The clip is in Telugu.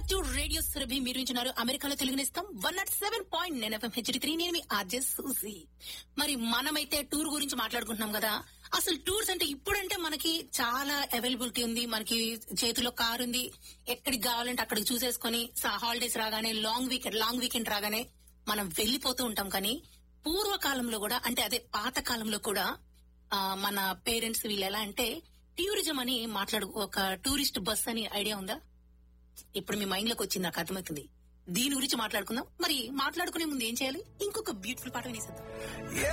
టు రేడియో సురభి మీరు వింటున్నారు అమెరికాలో తెలుగునిస్తాం వన్ నాట్ సెవెన్ పాయింట్ నేను ఎఫ్ఎం హెచ్డి త్రీ నేను మీ ఆర్జే సూసి మరి మనమైతే టూర్ గురించి మాట్లాడుకుంటున్నాం కదా అసలు టూర్స్ అంటే ఇప్పుడంటే మనకి చాలా అవైలబిలిటీ ఉంది మనకి చేతిలో కార్ ఉంది ఎక్కడికి కావాలంటే అక్కడికి చూసేసుకొని హాలిడేస్ రాగానే లాంగ్ వీకెండ్ లాంగ్ వీకెండ్ రాగానే మనం వెళ్లిపోతూ ఉంటాం కానీ పూర్వకాలంలో కూడా అంటే అదే పాత కాలంలో కూడా ఆ, మన పేరెంట్స్ వీళ్ళు ఎలా అంటే టూరిజం అని మాట్లాడు ఒక టూరిస్ట్ బస్ అని ఐడియా ఉందా ఇప్పుడు మీ మైండ్ లోకి వచ్చింది నాకు అర్థమవుతుంది దీని గురించి మాట్లాడుకుందాం మరి మాట్లాడుకునే ముందు ఏం చేయాలి ఇంకొక బ్యూటిఫుల్ పాట వినేసేద్దాం ఏ